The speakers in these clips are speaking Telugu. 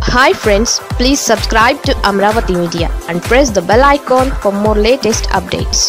hi friends please subscribe to Amaravati media and press the bell icon for more latest updates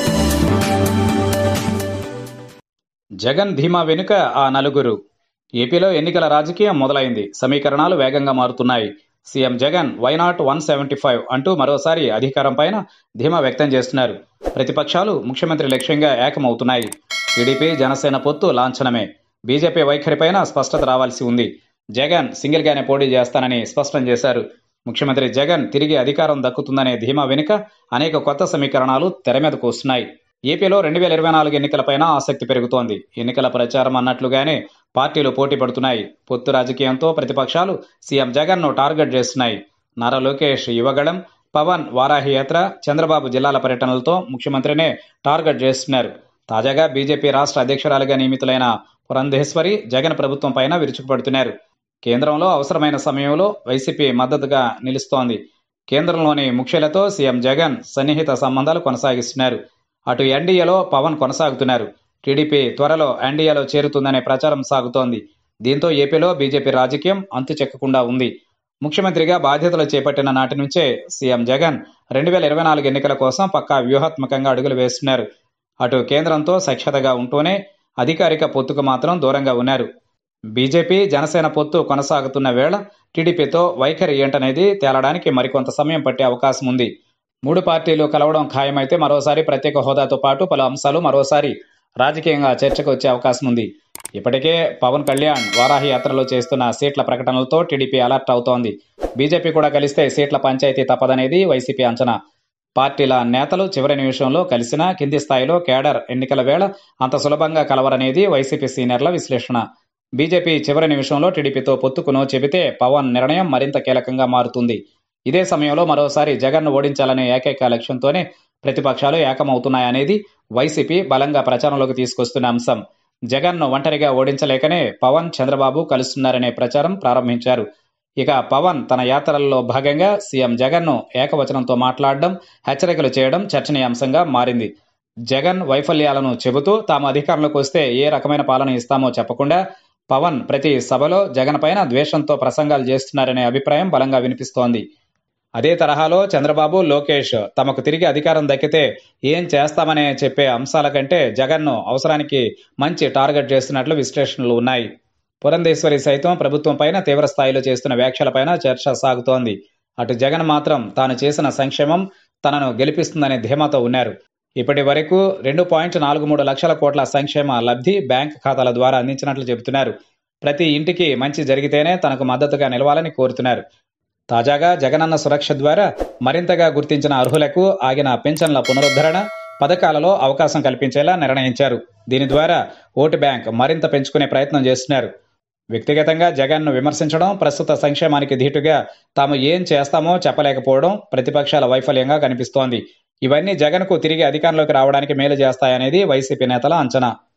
Jagan ధీమా వెనుక ఆ నలుగురు ఏపీలో ఎన్నికల రాజకీయం మొదలైంది సమీకరణాలు వేగంగా మారుతున్నాయి CM Jagan why not one seventy five అంటూ మరోసారి అధికారం పైన ధీమా వ్యక్తం చేస్తున్నారు ప్రతిపక్షాలు ముఖ్యమంత్రి లక్ష్యంగా ఏకమవుతున్నాయి టీడీపీ జనసేన పొత్తు లాంఛనమే బీజేపీ వైఖరిపైన స్పష్టత రావాల్సి ఉంది జగన్ సింగిల్గానే పోటీ చేస్తానని స్పష్టం చేశారు ముఖ్యమంత్రి జగన్ తిరిగి అధికారం దక్కుతుందనే ధీమా వెనుక అనేక కొత్త సమీకరణాలు తెర మీదకు వస్తున్నాయి ఏపీలో రెండు వేల ఇరవై నాలుగు ఎన్నికలపైన ఆసక్తి పెరుగుతోంది ఎన్నికల ప్రచారం అన్నట్లుగానే పార్టీలు పోటీ పడుతున్నాయి పొత్తు రాజకీయంతో ప్రతిపక్షాలు సీఎం జగన్ను టార్గెట్ చేస్తున్నాయి నారా లోకేష్ యువగళం పవన్ వారాహి యాత్ర చంద్రబాబు జిల్లాల పర్యటనలతో ముఖ్యమంత్రినే టార్గెట్ చేస్తున్నారు తాజాగా బీజేపీ రాష్ట్ర అధ్యక్షురాలుగా నియమితులైన పురంధేశ్వరి జగన్ ప్రభుత్వం పైన విరుచుకుపడుతున్నారు కేంద్రంలో అవసరమైన సమయంలో వైసీపీ మద్దతుగా నిలుస్తోంది కేంద్రంలోని ముఖ్యులతో సీఎం జగన్ సన్నిహిత సంబంధాలు కొనసాగిస్తున్నారు అటు ఎన్డీఏలో పవన్ కొనసాగుతున్నారు టీడీపీ త్వరలో ఎన్డీఏలో చేరుతుందనే ప్రచారం సాగుతోంది దీంతో ఏపీలో బీజేపీ రాజకీయం అంతు చెక్కకుండా ఉంది ముఖ్యమంత్రిగా బాధ్యతలు చేపట్టిన నాటి నుంచే సీఎం జగన్ రెండు వేల ఇరవై నాలుగు ఎన్నికల కోసం పక్కా వ్యూహాత్మకంగా అడుగులు వేస్తున్నారు అటు కేంద్రంతో సఖ్యతగా ఉంటూనే అధికారిక పొత్తుకు మాత్రం దూరంగా ఉన్నారు బీజేపీ జనసేన పొత్తు కొనసాగుతున్న వేళ టీడీపీతో వైఖరి ఏంటనేది తేలడానికి మరికొంత సమయం పట్టే అవకాశం ఉంది మూడు పార్టీలు కలవడం ఖాయమైతే మరోసారి ప్రత్యేక హోదాతో పాటు పలు అంశాలు మరోసారి రాజకీయంగా చర్చకు వచ్చే అవకాశం ఉంది ఇప్పటికే పవన్ కళ్యాణ్ వారాహి యాత్రలో చేస్తున్న సీట్ల ప్రకటనలతో టీడీపీ అలర్ట్ అవుతోంది బీజేపీ కూడా కలిస్తే సీట్ల పంచాయతీ తప్పదనేది వైసీపీ అంచనా పార్టీల నేతలు చివరి నిమిషంలో కలిసినా కింది స్థాయిలో కేడర్ ఎన్నికల వేళ అంత సులభంగా కలవరనేది వైసీపీ సీనియర్ల విశ్లేషణ బీజేపీ చివరి నిమిషంలో టీడీపీతో పొత్తుకునో చెబితే పవన్ నిర్ణయం మరింత కీలకంగా మారుతుంది ఇదే సమయంలో మరోసారి జగన్ను ఓడించాలనే ఏకైక లక్ష్యంతోనే ప్రతిపక్షాలు ఏకమవుతున్నాయనేది వైసీపీ బలంగా ప్రచారంలోకి తీసుకొస్తున్న అంశం జగన్ను ఒంటరిగా ఓడించలేకనే పవన్ చంద్రబాబు కలుస్తున్నారనే ప్రచారం ప్రారంభించారు ఇక పవన్ తన యాత్రల్లో భాగంగా సీఎం జగన్ను ఏకవచనంతో మాట్లాడడం హెచ్చరికలు చేయడం చర్చనీయాంశంగా మారింది జగన్ వైఫల్యాలను చెబుతూ తాము అధికారంలోకి వస్తే ఏ రకమైన పాలన ఇస్తామో చెప్పకుండా పవన్ ప్రతి సభలో జగన్ పైన ద్వేషంతో ప్రసంగాలు చేస్తున్నారనే అభిప్రాయం బలంగా వినిపిస్తోంది అదే తరహాలో చంద్రబాబు లోకేష్ తమకు తిరిగి అధికారం దక్కితే ఏం చేస్తామనే చెప్పే అంశాల కంటే జగన్ను అవసరానికి మంచి టార్గెట్ చేస్తున్నట్లు విశ్లేషణలు ఉన్నాయి పురంధేశ్వరి సైతం ప్రభుత్వం పైన తీవ్ర స్థాయిలో చేస్తున్న వ్యాఖ్యలపైన చర్చ సాగుతోంది అటు జగన్ మాత్రం తాను చేసిన సంక్షేమం తనను గెలిపిస్తుందనే ధీమాతో ఉన్నారు ఇప్పటి వరకు రెండు పాయింట్ నాలుగు మూడు లక్షల కోట్ల సంక్షేమ లబ్ధి బ్యాంక్ ఖాతాల ద్వారా అందించినట్లు చెబుతున్నారు ప్రతి ఇంటికి మంచి జరిగితేనే తనకు మద్దతుగా నిలవాలని కోరుతున్నారు తాజాగా జగనన్న సురక్ష ద్వారా మరింతగా గుర్తించిన అర్హులకు ఆగిన పెన్షన్ల పునరుద్ధరణ పథకాలలో అవకాశం కల్పించేలా నిర్ణయించారు దీని ద్వారా ఓటు బ్యాంక్ మరింత పెంచుకునే ప్రయత్నం చేస్తున్నారు వ్యక్తిగతంగా జగన్ను విమర్శించడం ప్రస్తుత సంక్షేమానికి ధీటుగా తాము ఏం చేస్తామో చెప్పలేకపోవడం ప్రతిపక్షాల వైఫల్యంగా కనిపిస్తోంది ఇవన్నీ జగన్కు తిరిగి అధికారంలోకి రావడానికి మేలు చేస్తాయనేది వైసీపీ నేతల అంచనా